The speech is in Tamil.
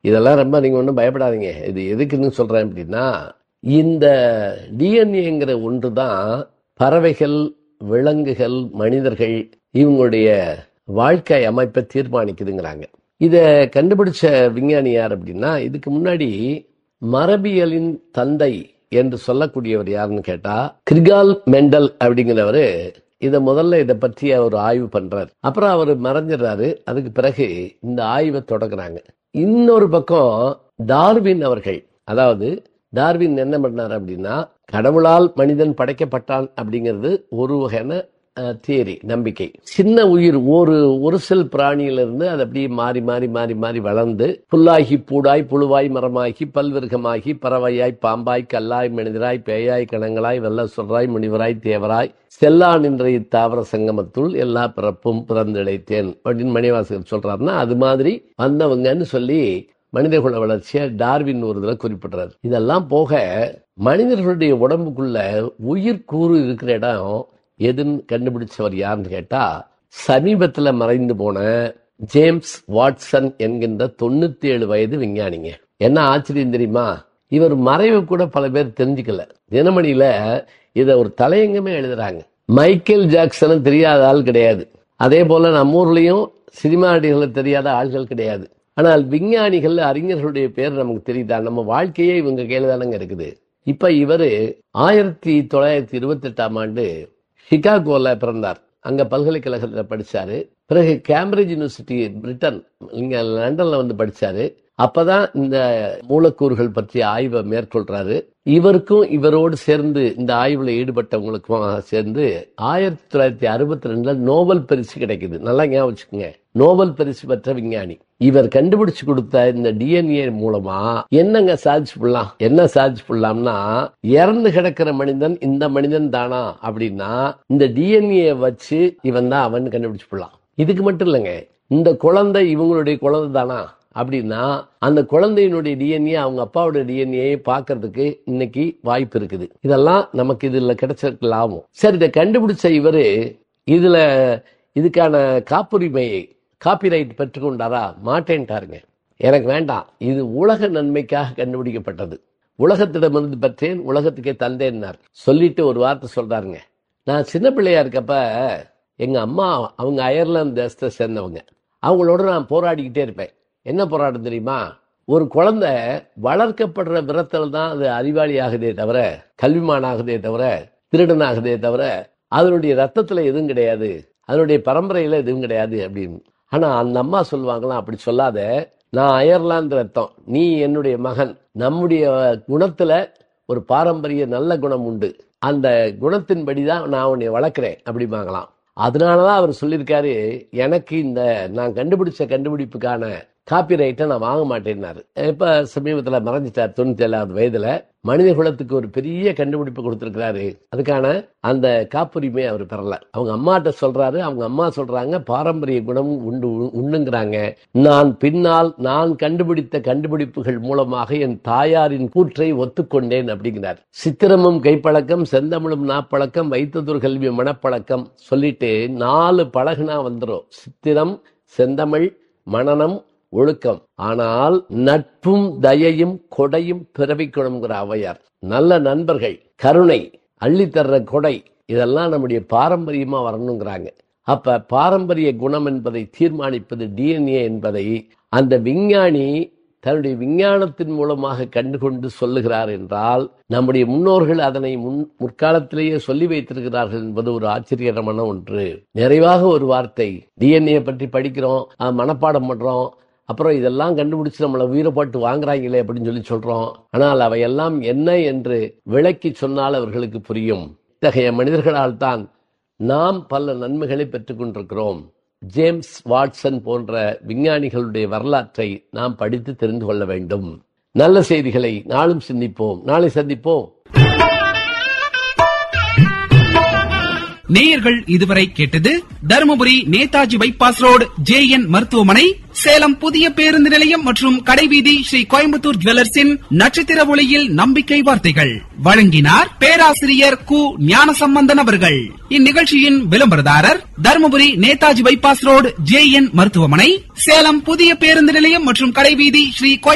இதெல்லாம் ரொம்ப நீங்க ஒன்றும் பயப்படாதீங்க இது எதுக்குன்னு சொல்றேன் அப்படின்னா இந்த டிஎன்ஏங்கிற ஒன்று தான் பறவைகள் விலங்குகள் மனிதர்கள் இவங்களுடைய வாழ்க்கை அமைப்பை தீர்மானிக்குதுங்கிறாங்க இத கண்டுபிடிச்ச விஞ்ஞானி யார் அப்படின்னா இதுக்கு முன்னாடி மரபியலின் தந்தை என்று சொல்லக்கூடியவர் யாருன்னு கேட்டா கிரிகால் மெண்டல் அப்படிங்கிறவரு இத முதல்ல இதை பற்றி அவர் ஆய்வு பண்றாரு அப்புறம் அவர் மறைஞ்சிடுறாரு அதுக்கு பிறகு இந்த ஆய்வை தொடங்குறாங்க இன்னொரு பக்கம் டார்வின் அவர்கள் அதாவது டார்வின் என்ன பண்ணார் அப்படின்னா கடவுளால் மனிதன் படைக்கப்பட்டான் அப்படிங்கிறது ஒரு வகையான தியரி நம்பிக்கை சின்ன உயிர் ஒரு ஒரு செல் பிராணியிலிருந்து அது அப்படியே மாறி மாறி மாறி மாறி வளர்ந்து புல்லாகி பூடாய் புழுவாய் மரமாகி பல்விருகமாகி பறவையாய் பாம்பாய் கல்லாய் மனிதராய் பேயாய் கணங்களாய் வெள்ள சொல்றாய் முனிவராய் தேவராய் செல்லா நின்ற இத்தாவர சங்கமத்துள் எல்லா பிறப்பும் பிறந்திழைத்தேன் அப்படின்னு மணிவாசகர் சொல்றாருன்னா அது மாதிரி வந்தவங்கன்னு சொல்லி மனிதகுல வளர்ச்சியை டார்வின் ஒரு இதில் குறிப்பிடுறாரு இதெல்லாம் போக மனிதர்களுடைய உடம்புக்குள்ள உயிர் கூறு இருக்கிற இடம் எதுன்னு கண்டுபிடிச்சவர் யாருன்னு கேட்டா சமீபத்துல மறைந்து போன ஜேம்ஸ் வாட்சன் என்கின்ற தொண்ணூத்தி ஏழு வயது விஞ்ஞானிங்க என்ன ஆச்சரியம் தெரியுமா இவர் மறைவு கூட பல பேர் தெரிஞ்சுக்கல தினமணியில இத ஒரு தலையங்கமே எழுதுறாங்க மைக்கேல் ஜாக்சனும் தெரியாத ஆள் கிடையாது அதே போல நம்ம ஊர்லயும் சினிமா நடிகர்களை தெரியாத ஆள்கள் கிடையாது ஆனால் விஞ்ஞானிகள் அறிஞர்களுடைய பேர் நமக்கு தெரியுதா நம்ம வாழ்க்கையே இவங்க கையில தானங்க இருக்குது இப்ப இவரு ஆயிரத்தி தொள்ளாயிரத்தி இருபத்தி எட்டாம் ஆண்டு சிகாகோல பிறந்தார் அங்க பல்கலைக்கழகத்தில் படிச்சாரு பிறகு கேம்பிரிட்ஜ் யூனிவர்சிட்டி பிரிட்டன் இங்க லண்டன்ல வந்து படிச்சாரு அப்பதான் இந்த மூலக்கூறுகள் பற்றிய ஆய்வை மேற்கொள்றாரு இவருக்கும் இவரோடு சேர்ந்து இந்த ஆய்வுல ஈடுபட்டவங்களுக்கும் சேர்ந்து ஆயிரத்தி தொள்ளாயிரத்தி அறுபத்தி ரெண்டுல நோபல் பரிசு கிடைக்குது நல்லா ஞாபகம் வச்சுக்கோங்க நோபல் பரிசு பெற்ற விஞ்ஞானி இவர் கண்டுபிடிச்சு கொடுத்த இந்த டிஎன்ஏ மூலமா என்னங்க சாதிச்சு பண்ணலாம் என்ன சாதிச்சு பண்ணலாம்னா இறந்து கிடக்கிற மனிதன் இந்த மனிதன் தானா அப்படின்னா இந்த டிஎன்ஏ வச்சு இவன் தான் அவன் கண்டுபிடிச்சு பண்ணலாம் இதுக்கு மட்டும் இல்லைங்க இந்த குழந்தை இவங்களுடைய குழந்தை தானா அப்படின்னா அந்த குழந்தையினுடைய டிஎன்ஏ அவங்க அப்பாவோட டிஎன்ஏ பார்க்கறதுக்கு இன்னைக்கு வாய்ப்பு இருக்குது இதெல்லாம் நமக்கு இதுல கிடைச்சிருக்க லாபம் சரி இதை கண்டுபிடிச்ச இவரு இதுல இதுக்கான காப்புரிமையை காப்பிரைட் பெற்றுக்கொண்டாரா மாட்டேன்ட்டாருங்க எனக்கு வேண்டாம் இது உலக நன்மைக்காக கண்டுபிடிக்கப்பட்டது உலகத்திடமிருந்து பெற்றேன் உலகத்துக்கே தந்தேன்னார் சொல்லிட்டு ஒரு வார்த்தை சொல்றாருங்க நான் சின்ன பிள்ளையா இருக்கப்ப எங்க அம்மா அவங்க அயர்லாந்து தேசத்தை சேர்ந்தவங்க அவங்களோட நான் போராடிக்கிட்டே இருப்பேன் என்ன போராட்டம் தெரியுமா ஒரு குழந்தை வளர்க்கப்படுற விதத்தில் தான் அது அறிவாளி ஆகுதே தவிர கல்விமான் ஆகுதே தவிர திருடன் ஆகுதே தவிர அதனுடைய ரத்தத்துல எதுவும் கிடையாது அதனுடைய பரம்பரையில எதுவும் கிடையாது அப்படின்னு ஆனா அந்த அம்மா சொல்லுவாங்களாம் அப்படி சொல்லாத நான் அயர்லாந்து ரத்தம் நீ என்னுடைய மகன் நம்முடைய குணத்துல ஒரு பாரம்பரிய நல்ல குணம் உண்டு அந்த குணத்தின்படி தான் நான் உன்னை வளர்க்குறேன் அப்படிம்பாங்களாம் அதனாலதான் அவர் சொல்லியிருக்காரு எனக்கு இந்த நான் கண்டுபிடிச்ச கண்டுபிடிப்புக்கான காப்பிரைட்டை நான் வாங்க மாட்டேன்னாரு இப்ப சமீபத்துல மறைஞ்சிட்டார் தொண்ணூத்தி ஏழாவது வயதுல மனித குலத்துக்கு ஒரு பெரிய கண்டுபிடிப்பு கொடுத்திருக்கிறாரு அதுக்கான அந்த காப்புரிமை அவர் பெறல அவங்க அம்மாட்ட சொல்றாரு அவங்க அம்மா சொல்றாங்க பாரம்பரிய குணம் உண்டு உண்ணுங்கிறாங்க நான் பின்னால் நான் கண்டுபிடித்த கண்டுபிடிப்புகள் மூலமாக என் தாயாரின் கூற்றை ஒத்துக்கொண்டேன் அப்படிங்கிறார் சித்திரமும் கைப்பழக்கம் செந்தமிழும் நாப்பழக்கம் வைத்ததொரு கல்வி மனப்பழக்கம் சொல்லிட்டு நாலு பழகுனா வந்துடும் சித்திரம் செந்தமிழ் மனநம் ஒழுக்கம் ஆனால் நட்பும் தயையும் கொடையும் பிறவிக்கணுங்கிற அவையார் நல்ல நண்பர்கள் கருணை அள்ளித்தர்ற கொடை இதெல்லாம் நம்முடைய பாரம்பரியமா வரணுங்கிறாங்க அப்ப பாரம்பரிய குணம் என்பதை தீர்மானிப்பது டிஎன்ஏ என்பதை அந்த விஞ்ஞானி தன்னுடைய விஞ்ஞானத்தின் மூலமாக கண்டுகொண்டு சொல்லுகிறார் என்றால் நம்முடைய முன்னோர்கள் அதனை முன் முற்காலத்திலேயே சொல்லி வைத்திருக்கிறார்கள் என்பது ஒரு ஆச்சரியமான ஒன்று நிறைவாக ஒரு வார்த்தை டிஎன்ஏ பற்றி படிக்கிறோம் மனப்பாடம் பண்றோம் அப்புறம் இதெல்லாம் கண்டுபிடிச்சு நம்மளை உயிரை போட்டு வாங்குறாங்களே அப்படின்னு சொல்லி சொல்றோம் ஆனால் அவையெல்லாம் என்ன என்று விளக்கி சொன்னால் அவர்களுக்கு புரியும் இத்தகைய மனிதர்களால் தான் நாம் பல நன்மைகளை பெற்றுக் கொண்டிருக்கிறோம் ஜேம்ஸ் வாட்சன் போன்ற விஞ்ஞானிகளுடைய வரலாற்றை நாம் படித்து தெரிந்து கொள்ள வேண்டும் நல்ல செய்திகளை நாளும் சிந்திப்போம் நாளை சந்திப்போம் நேயர்கள் இதுவரை கேட்டது Dharmapuri Netaji bypass road J N மருத்துவமனை சேலம் புதிய பேருந்து நிலையம் மற்றும் கடைவீதி ஸ்ரீ கோயம்புத்தூர் ஜுவல்லர்ஸின் நட்சத்திர ஒளியில் நம்பிக்கை வார்த்தைகள் வழங்கினார் பேராசிரியர் கு ஞானசம்பந்தன் அவர்கள் இந்நிகழ்ச்சியின் விளம்பரதாரர் Dharmapuri Netaji bypass road J N மருத்துவமனை சேலம் புதிய பேருந்து நிலையம் மற்றும் கடைவீதி ஸ்ரீ